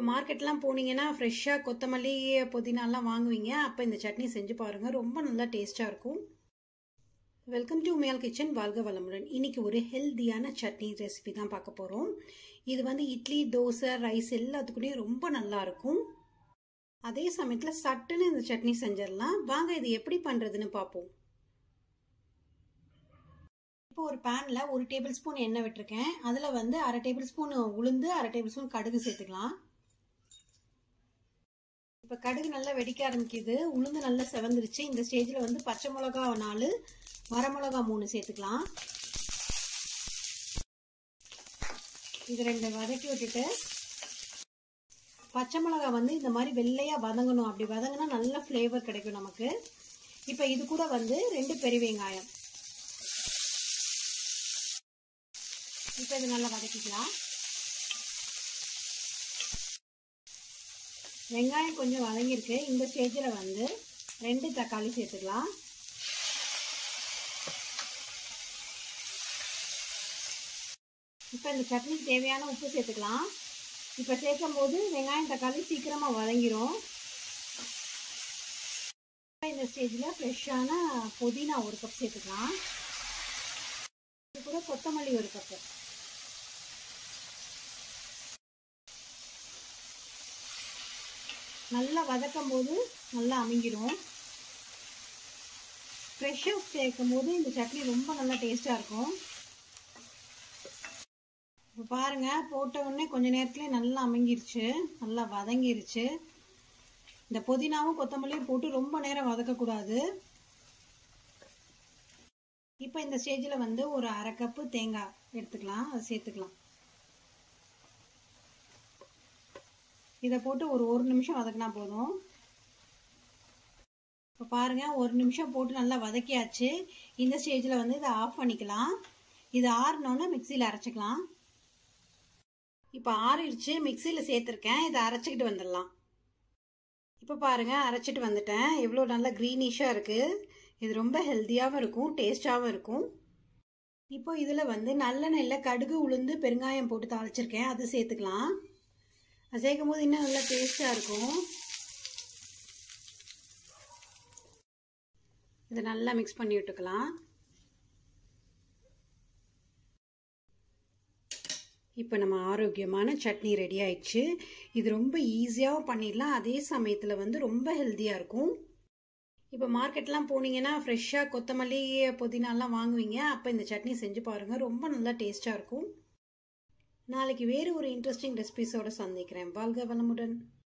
மார்க்கெட்லாம் போனீங்கன்னா ஃப்ரெஷ்ஷாக கொத்தமல்லி புதினாலாம் வாங்குவீங்க அப்போ இந்த சட்னி செஞ்சு பாருங்கள் ரொம்ப நல்லா டேஸ்ட்டாக இருக்கும் வெல்கம் டு உமையால் கிச்சன் வாழ்க வளமுடன் இன்னைக்கு ஒரு ஹெல்த்தியான சட்னி ரெசிபி தான் பார்க்க போகிறோம் இது வந்து இட்லி தோசை ரைஸ் எல்லாத்துக்கூடயும் ரொம்ப நல்லா இருக்கும் அதே சமயத்தில் சட்டுன்னு இந்த சட்னி செஞ்சிடலாம் வாங்க இது எப்படி பண்ணுறதுன்னு பார்ப்போம் இப்போ ஒரு பேனில் ஒரு டேபிள் ஸ்பூன் எண்ணெய் விட்டுருக்கேன் அதில் வந்து அரை டேபிள் ஸ்பூன் உளுந்து அரை டேபிள் ஸ்பூன் கடுகு சேர்த்துக்கலாம் இப்போ கடுகு நல்லா வெடிக்க ஆரம்பிக்குது உளுந்து நல்லா செவந்துருச்சு இந்த ஸ்டேஜில் வந்து பச்சை மிளகா நாலு வரமிளகா மூணு சேர்த்துக்கலாம் இது ரெண்டு வதக்கி விட்டுட்டு பச்சை மிளகா வந்து இந்த மாதிரி வெள்ளையாக வதங்கணும் அப்படி வதங்கினா நல்ல ஃப்ளேவர் கிடைக்கும் நமக்கு இப்போ இது கூட வந்து ரெண்டு பெரிய வெங்காயம் இப்போ இது நல்லா வதக்கிக்கலாம் வெங்காயம் கொஞ்சம் வதங்கியிருக்கு இந்த ஸ்டேஜில் வந்து ரெண்டு தக்காளி சேர்த்துக்கலாம் இப்போ இந்த சட்னிக்கு தேவையான உப்பு சேர்த்துக்கலாம் இப்போ சேர்க்கும் போது வெங்காயம் தக்காளி சீக்கிரமாக வதங்கிரும் இந்த ஸ்டேஜில் ஃப்ரெஷ்ஷான புதினா ஒரு கப் சேர்த்துக்கலாம் இது கூட கொத்தமல்லி ஒரு கப்பு நல்லா வதக்கும் போது நல்லா அமைங்கிடும் ஃப்ரெஷ்ஷாக சேர்க்கும் போது இந்த சட்னி ரொம்ப நல்லா டேஸ்ட்டாக இருக்கும் இப்போ பாருங்கள் போட்ட உடனே கொஞ்ச நேரத்துலேயே நல்லா அமைங்கிருச்சு நல்லா வதங்கிருச்சு இந்த புதினாவும் கொத்தமல்லியும் போட்டு ரொம்ப நேரம் வதக்கக்கூடாது இப்போ இந்த ஸ்டேஜில் வந்து ஒரு அரை கப்பு தேங்காய் எடுத்துக்கலாம் அதை சேர்த்துக்கலாம் இதை போட்டு ஒரு ஒரு நிமிஷம் வதக்கினா போதும் இப்போ பாருங்கள் ஒரு நிமிஷம் போட்டு நல்லா வதக்கியாச்சு இந்த ஸ்டேஜில் வந்து இதை ஆஃப் பண்ணிக்கலாம் இது ஆறினோன்னு மிக்சியில் அரைச்சிக்கலாம் இப்போ ஆறிடுச்சு மிக்சியில் சேர்த்துருக்கேன் இதை அரைச்சிக்கிட்டு வந்துடலாம் இப்போ பாருங்கள் அரைச்சிட்டு வந்துட்டேன் எவ்வளோ நல்லா க்ரீனிஷாக இருக்குது இது ரொம்ப ஹெல்த்தியாகவும் இருக்கும் டேஸ்டாகவும் இருக்கும் இப்போ இதில் வந்து நல்லெண்ணெயில் கடுகு உளுந்து பெருங்காயம் போட்டு தாளிச்சிருக்கேன் அது சேர்த்துக்கலாம் அது சேர்க்கும் போது இன்னும் நல்லா டேஸ்ட்டாக இருக்கும் இதை நல்லா மிக்ஸ் பண்ணி விட்டுக்கலாம் இப்போ நம்ம ஆரோக்கியமான சட்னி ரெடி ஆயிடுச்சு இது ரொம்ப ஈஸியாகவும் பண்ணிடலாம் அதே சமயத்தில் வந்து ரொம்ப ஹெல்த்தியாக இருக்கும் இப்போ மார்க்கெட்லாம் போனீங்கன்னா ஃப்ரெஷ்ஷாக கொத்தமல்லி புதினாலாம் வாங்குவீங்க அப்போ இந்த சட்னி செஞ்சு பாருங்கள் ரொம்ப நல்லா டேஸ்ட்டாக இருக்கும் நாளைக்கு வேறு ஒரு இன்ட்ரெஸ்டிங் ரெசிபிஸோடு சந்திக்கிறேன் வாழ்க வளமுடன்